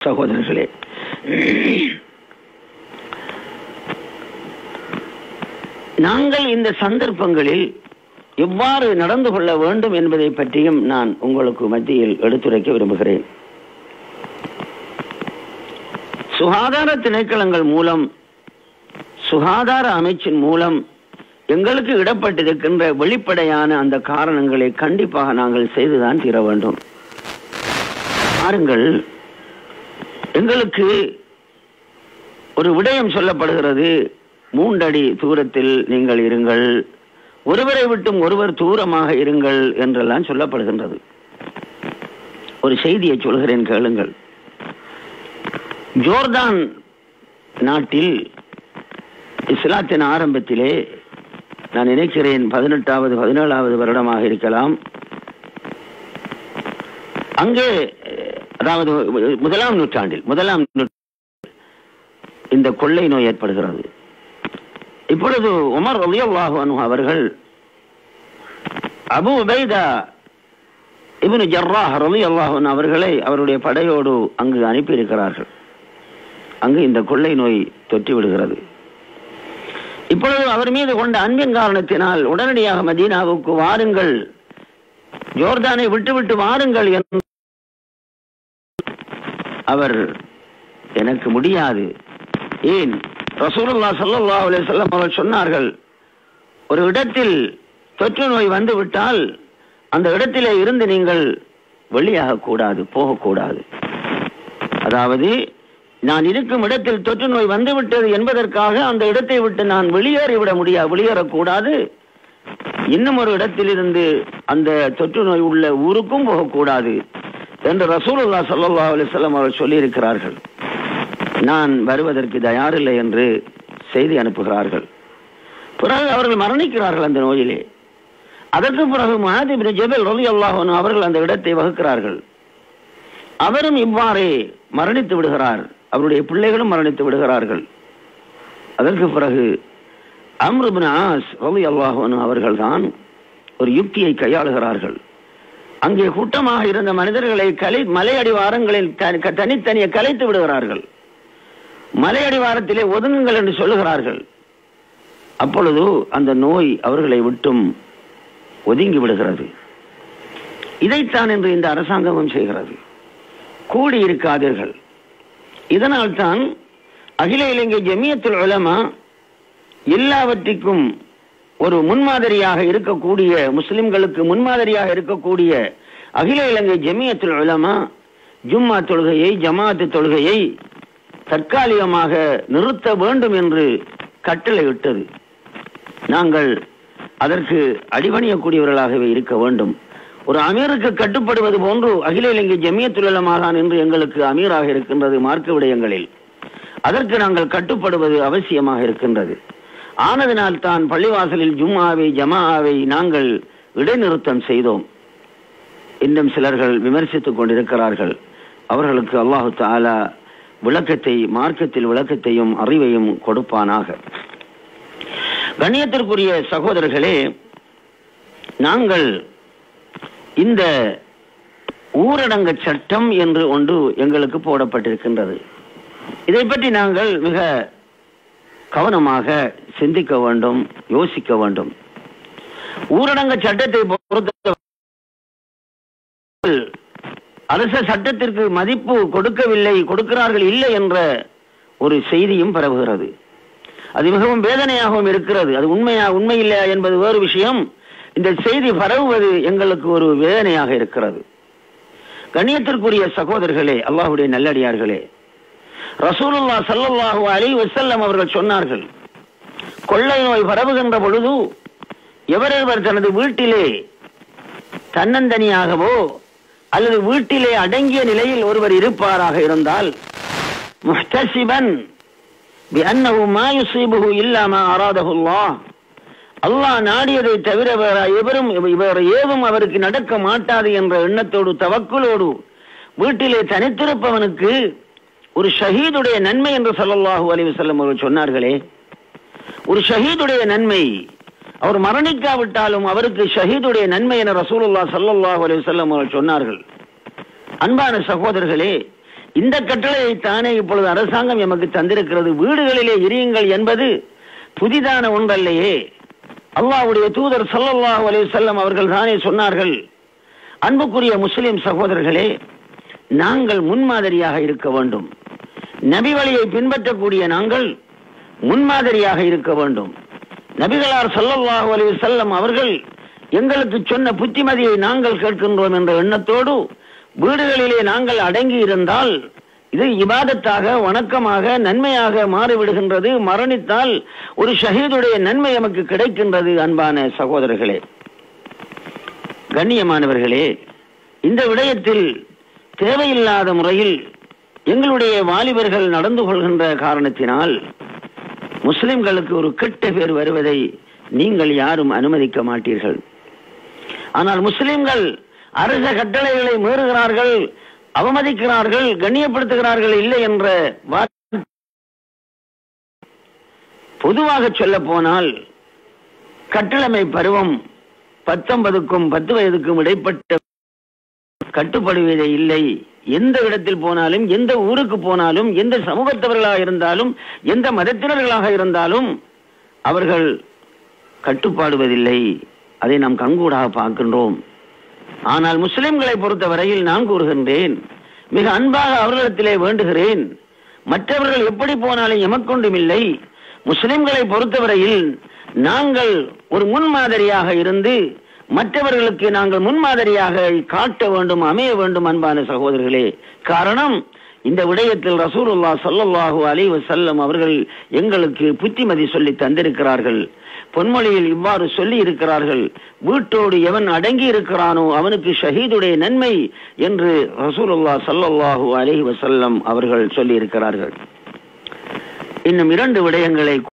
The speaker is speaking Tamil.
சகோதரர்களே நாங்கள் இந்த சந்தர்ப்பங்களில் எவ்வாறு நடந்து கொள்ள வேண்டும் என்பதை பற்றியும் நான் உங்களுக்கு மத்தியில் எடுத்துரைக்க விரும்புகிறேன் சுகாதார திணைக்களங்கள் மூலம் சுகாதார அமைச்சின் மூலம் எங்களுக்கு இடப்பட்டிருக்கின்ற வெளிப்படையான அந்த காரணங்களை கண்டிப்பாக நாங்கள் செய்துதான் தீர வேண்டும் பாருங்கள் எங்களுக்கு ஒரு விடயம் சொல்லப்படுகிறது மூன்றடி தூரத்தில் நீங்கள் இருங்கள் ஒருவரை விட்டும் ஒருவர் தூரமாக இருங்கள் என்றெல்லாம் சொல்லப்படுகின்றது ஒரு செய்தியை சொல்கிறேன் கேளுங்கள் ஜோர்தான் நாட்டில் இஸ்லாத்தின் ஆரம்பத்திலே நான் நினைக்கிறேன் பதினெட்டாவது பதினேழாவது வருடமாக இருக்கலாம் அங்கே அதாவது முதலாம் நூற்றாண்டில் முதலாம் நூற்றாண்டில் இந்த கொள்ளை நோய் ஏற்படுகிறது இப்பொழுது உமர் ரலியல்லாஹு அன்ஹு அவர்கள் அபு உபைதா இப்னு ஜர்ராஹ் ரலியல்லாஹு அன்ஹு அவர்களை அவருடைய படையோடு அங்கு அனுப்பியிருக்கிறார்கள் அங்கு இந்த கொள்ளை நோய் தொற்றி விடுகிறது இப்பொழுது அவர் மீது கொண்ட அன்பின் காரணத்தினால் உடனடியாக மதீனாவுக்கு வாருங்கள் ஜோர்தானை விட்டுவிட்டு வாருங்கள் என்று அவர் எனக்கு முடியாது ஏன் ரசூலுல்லா ஸல்லல்லாஹு அலைஹி வஸல்லம் அவர்கள் சொன்னார்கள் ஒரு இடத்தில் தொற்று நோய் வந்து விட்டால் அந்த இடத்திலே இருந்து நீங்கள் வெளியாக கூடாது போகக்கூடாது அதாவது நான் இருக்கும் இடத்தில் தொற்று நோய் வந்துவிட்டது என்பதற்காக அந்த இடத்தை விட்டு நான் வெளியேறிவிட முடியாது வெளியேறக்கூடாது இன்னும் ஒரு இடத்திலிருந்து அந்த தொற்று நோய் உள்ள ஊருக்கும் போகக்கூடாது என்று ரசூலுல்லா ஸல்லல்லாஹு அலைஹி வஸல்லம் அவர்கள் சொல்லியிருக்கிறார்கள் நான் வருவதற்கு தயாரில்லை என்று செய்தி அனுப்புகிறார்கள் பிறகு அவர்கள் மரணிக்கிறார்கள் அந்த நோயிலே அதற்கு பிறகு மகாதிபின் ஜெபல் ரலி அல்லாஹன் அவர்கள் அந்த இடத்தை வகுக்கிறார்கள் அவரும் இவ்வாறே மரணித்து விடுகிறார் அவருடைய பிள்ளைகளும் மரணித்து விடுகிறார்கள் அதற்கு பிறகு அம்ருபின் ஆஸ் ரலி அல்லாஹன் அவர்கள் தான் ஒரு யுக்தியை கையாளுகிறார்கள் அங்கே கூட்டமாக இருந்த மனிதர்களை கலை மலை அடிவாரங்களில் த- தனித்தனியே கலைத்து விடுகிறார்கள் மலை அடிவாரத்திலே ஒதுங்குங்கள் என்று சொல்லுகிறார்கள் அப்பொழுது அந்த நோய் அவர்களை விட்டும் ஒதுங்கி விடுகிறது இதைத்தான் என்று இந்த அரசாங்கமும் செய்கிறது கூடி இருக்காதீர்கள் இதனால் தான் அகில இலங்கை ஜமியத்துல் உலமா எல்லாவற்றிற்கும் ஒரு முன்மாதிரியாக இருக்கக்கூடிய முஸ்லிம்களுக்கு முன்மாதிரியாக இருக்கக்கூடிய அகில இலங்கை ஜமியத்துல் உலமா ஜும்மா தொழுகையை ஜமாத்து தொழுகையை தற்காலிகமாக நிறுத்த வேண்டும் என்று கட்டளையிட்டது நாங்கள் அதற்கு அடிபணியக்கூடியவர்களாகவே இருக்க வேண்டும் ஒரு அமீருக்கு கட்டுப்படுவது போன்று அகில இலங்கை ஜமியத்துலமாகான் என்று எங்களுக்கு அமீராக இருக்கின்றது மார்க்க விடயங்களில் அதற்கு நாங்கள் கட்டுப்படுவது அவசியமாக இருக்கின்றது ஆனதினால் தான் பள்ளிவாசலில் ஜும்மாவை ஜமாவை நாங்கள் இடைநிறுத்தம் செய்தோம் இன்னும் சிலர்கள் விமர்சித்துக் கொண்டிருக்கிறார்கள் அவர்களுக்கு அல்லாஹு தாலா விளக்கத்தை மார்க்கத்தில் விளக்கத்தையும் அறிவையும் கொடுப்பானாக கண்ணியத்திற்குரிய சகோதரர்களே நாங்கள் இந்த ஊரடங்கு சட்டம் என்று ஒன்று எங்களுக்கு போடப்பட்டிருக்கின்றது இதை பற்றி நாங்கள் மிக கவனமாக சிந்திக்க வேண்டும் யோசிக்க வேண்டும் ஊரடங்கு சட்டத்தை பொறுத்த அரச சட்டத்திற்கு மதிப்பு கொடுக்கவில்லை கொடுக்கிறார்கள் இல்லை என்ற ஒரு செய்தியும் பரவுகிறது அது மிகவும் வேதனையாகவும் இருக்கிறது அது உண்மையா உண்மையில்லையா என்பது வேறு விஷயம் இந்த செய்தி பரவுவது எங்களுக்கு ஒரு வேதனையாக இருக்கிறது கண்ணியத்திற்குரிய சகோதரர்களே அல்லாஹுடைய நல்லடியார்களே ரசூலுல்லா ஸல்லல்லாஹு அலைஹி வஸல்லம் அவர்கள் சொன்னார்கள் கொள்ளை நோய் பரவுகின்ற பொழுது எவரெவர் தனது வீட்டிலே தன்னந்தனியாகவோ அல்லது வீட்டிலே அடங்கிய நிலையில் ஒருவர் இருப்பாராக இருந்தால் முஹ்தசிபன் بأنه ما يصيبه إلا ما أراده الله அல்லாஹ் நாடியதை தவிர வேற எவரும் வேற ஏதும் அவருக்கு நடக்க மாட்டாது என்ற எண்ணத்தோடு தவக்குலோடு வீட்டிலே தனித்திருப்பவனுக்கு ஒரு ஷஹீதுடைய நன்மை என்று ஸல்லல்லாஹு அலைஹி வஸல்லம் அவர்கள் சொன்னார்களே ஒரு ஷஹீதுடைய நன்மை அவர் மரணிக்காவிட்டாலும் அவருக்கு ஷஹீதுடைய நன்மை என ரசூலுல்லாஹ் ஸல்லல்லாஹு அலைஹி வஸல்லம் அவர்கள் சொன்னார்கள் அன்பான சகோதரர்களே இந்த கட்டளையை தானே இப்பொழுது அரசாங்கம் எமக்கு தந்திருக்கிறது வீடுகளிலே எரியுங்கள் என்பது புதிதான ஒன்றல்லையே அல்லாஹ்வுடைய தூதர் ஸல்லல்லாஹு அலைஹி வஸல்லம் அவர்கள் தானே சொன்னார்கள் அன்புக்குரிய முஸ்லிம் சகோதரர்களே நாங்கள் முன்மாதிரியாக இருக்க வேண்டும் நபி வழியை பின்பற்றக்கூடிய நாங்கள் முன்மாதிரியாக இருக்க வேண்டும் நபிகளார் ஸல்லல்லாஹு அலைஹி வஸல்லம் அவர்கள் எங்களுக்கு சொன்ன புத்திமதியை நாங்கள் கேட்கின்றோம் என்ற எண்ணத்தோடு வீடுகளிலே நாங்கள் அடங்கி இருந்தால் இது இபாதத்தாக வணக்கமாக நன்மையாக மாறிவிடுகின்றது மரணித்தால் ஒரு ஷஹீதுடைய நன்மை நமக்கு கிடைக்கின்றது அன்பான சகோதரர்களே கண்ணியமானவர்களே இந்த விடயத்தில் தேவையில்லாத முறையில் எங்களுடைய வாலிபர்கள் நடந்து கொள்கின்ற காரணத்தினால் முஸ்லிம்களுக்கு ஒரு கெட்ட பேர் வருவதை நீங்கள் யாரும் அனுமதிக்க மாட்டீர்கள் ஆனால் முஸ்லிம்கள் அரச கட்டளைகளை மீறுகிறார்கள் அவமதிக்கிறார்கள் கண்ணியப்படுத்துகிறார்கள் இல்லை என்ற வார்த்தை பொதுவாக சொல்ல போனால் கட்டளமை பருவம் பத்தொன்பதுக்கும் பத்து வயதுக்கும் இடைப்பட்ட கட்டுப்படுவதே இல்லை எந்த இடத்தில் போனாலும் எந்த ஊருக்கு போனாலும் எந்த சமூகத்தவர்களாக இருந்தாலும் எந்த மதத்தினர்களாக இருந்தாலும் அவர்கள் கட்டுப்பாடுவதில்லை அதை நாம் கண்கூடாக பார்க்கின்றோம் ஆனால் முஸ்லிம்களை பொறுத்தவரையில் நான் கூறுகின்றேன் மிக அன்பாக அவர்களிடத்திலே வேண்டுகிறேன் மற்றவர்கள் எப்படி போனாலும் எமக்கொண்டும் இல்லை முஸ்லிம்களை பொறுத்தவரையில் நாங்கள் ஒரு முன்மாதிரியாக இருந்து மற்றவர்களுக்கு நாங்கள் முன்மாதிரியாக காட்ட வேண்டும் அமைய வேண்டும் அன்பான சகோதரர்களே காரணம் இந்த விடயத்தில் ரசூலுல்லா ஸல்லல்லாஹு அலைஹி வஸல்லம் அவர்கள் எங்களுக்கு புத்திமதி சொல்லி தந்திருக்கிறார்கள் பொன்மொழியில் இவ்வாறு சொல்லி இருக்கிறார்கள் வீட்டோடு எவன் அடங்கி இருக்கிறானோ அவனுக்கு ஷஹீதுடைய நன்மை என்று ரசூலுல்லா ஸல்லல்லாஹு அலைஹி வஸல்லம் அவர்கள் சொல்லி இருக்கிறார்கள் இன்னும் இரண்டு விடயங்களை